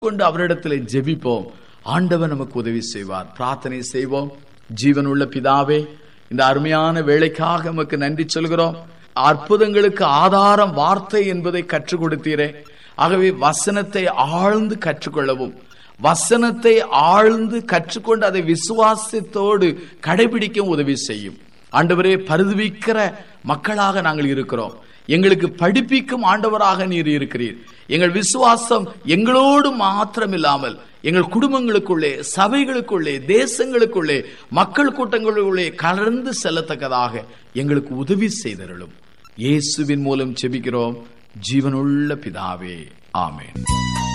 கொண்டு அவரிடத்தில் ஜெபிப்போம் ஆண்டவர் நமக்கு உதவி செய்வார் பிரார்த்தனை செய்வோம் ஜீவனுள்ள பிதாவே இந்த அருமையான வேலைக்காக நமக்கு நன்றி சொல்கிறோம் அற்புதங்களுக்கு ஆதாரம் வார்த்தை என்பதை கற்றுக் கொடுத்தீரே ஆகவே வசனத்தை ஆழ்ந்து கற்றுக்கொள்ளவும் வசனத்தை ஆழ்ந்து கற்றுக்கொண்டு அதை விசுவாசத்தோடு கடைபிடிக்க உதவி செய்யும் ஆண்டவரே பருதுவிக்கிற மக்களாக நாங்கள் இருக்கிறோம் எங்களுக்கு படிப்பிக்கும் ஆண்டவராக நீர் இருக்கிறீர் எங்கள் விசுவாசம் எங்களோடு மாத்திரமில்லாமல் எங்கள் குடும்பங்களுக்குள்ளே சபைகளுக்குள்ளே தேசங்களுக்குள்ளே மக்கள் கூட்டங்களுக்குள்ளே கலந்து செல்லத்தக்கதாக எங்களுக்கு உதவி செய்தருளும் இயேசுவின் மூலம் செபிக்கிறோம் ஜீவனுள்ள பிதாவே ஆமென்